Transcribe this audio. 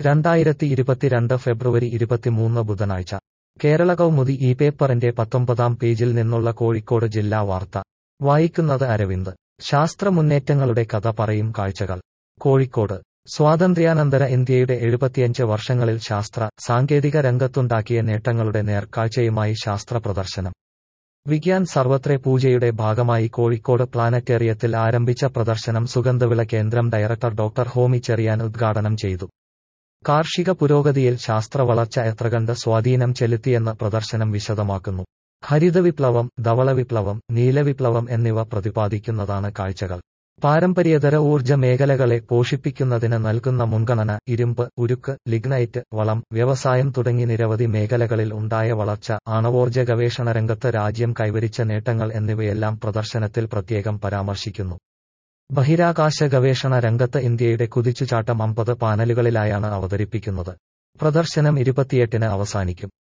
രണ്ടായിരത്തി ഇരുപത്തിരണ്ട് ഫെബ്രുവരി ഇരുപത്തിമൂന്ന് ബുധനാഴ്ച കേരള കൗമുദി ഈ പേപ്പറിന്റെ പത്തൊമ്പതാം പേജിൽ നിന്നുള്ള കോഴിക്കോട് ജില്ലാ വാർത്ത വായിക്കുന്നത് അരവിന്ദ് ശാസ്ത്ര മുന്നേറ്റങ്ങളുടെ കഥ പറയും കാഴ്ചകൾ കോഴിക്കോട് സ്വാതന്ത്ര്യാനന്തര ഇന്ത്യയുടെ എഴുപത്തിയഞ്ച് വർഷങ്ങളിൽ ശാസ്ത്ര സാങ്കേതിക രംഗത്തുണ്ടാക്കിയ നേട്ടങ്ങളുടെ നേർക്കാഴ്ചയുമായി ശാസ്ത്ര പ്രദർശനം വിഗ്യാൻ സർവത്രേ പൂജയുടെ ഭാഗമായി കോഴിക്കോട് പ്ലാനറ്റേറിയത്തിൽ ആരംഭിച്ച പ്രദർശനം സുഗന്ധവിള കേന്ദ്രം ഡയറക്ടർ ഡോക്ടർ ഹോമി ചെറിയാൻ ഉദ്ഘാടനം ചെയ്തു കാർഷിക പുരോഗതിയിൽ ശാസ്ത്ര വളർച്ച എത്രകണ്ട് സ്വാധീനം ചെലുത്തിയെന്ന് പ്രദർശനം വിശദമാക്കുന്നു ഹരിതവിപ്ലവം ധവളവിപ്ലവം നീലവിപ്ലവം എന്നിവ പ്രതിപാദിക്കുന്നതാണ് കാഴ്ചകൾ പാരമ്പര്യേതര ഊർജ്ജ മേഖലകളെ പോഷിപ്പിക്കുന്നതിന് നൽകുന്ന മുൻഗണന ഇരുമ്പ് ഉരുക്ക് ലിഗ്നൈറ്റ് വളം വ്യവസായം തുടങ്ങി നിരവധി മേഖലകളിൽ ഉണ്ടായ വളർച്ച ആണവോർജ്ജ ഗവേഷണ രംഗത്ത് രാജ്യം കൈവരിച്ച നേട്ടങ്ങൾ എന്നിവയെല്ലാം പ്രദർശനത്തിൽ പ്രത്യേകം പരാമർശിക്കുന്നു ബഹിരാകാശ ഗവേഷണ രംഗത്ത് ഇന്ത്യയുടെ കുതിച്ചുചാട്ടം അമ്പത് പാനലുകളിലായാണ് അവതരിപ്പിക്കുന്നത് പ്രദർശനം ഇരുപത്തിയെട്ടിന് അവസാനിക്കും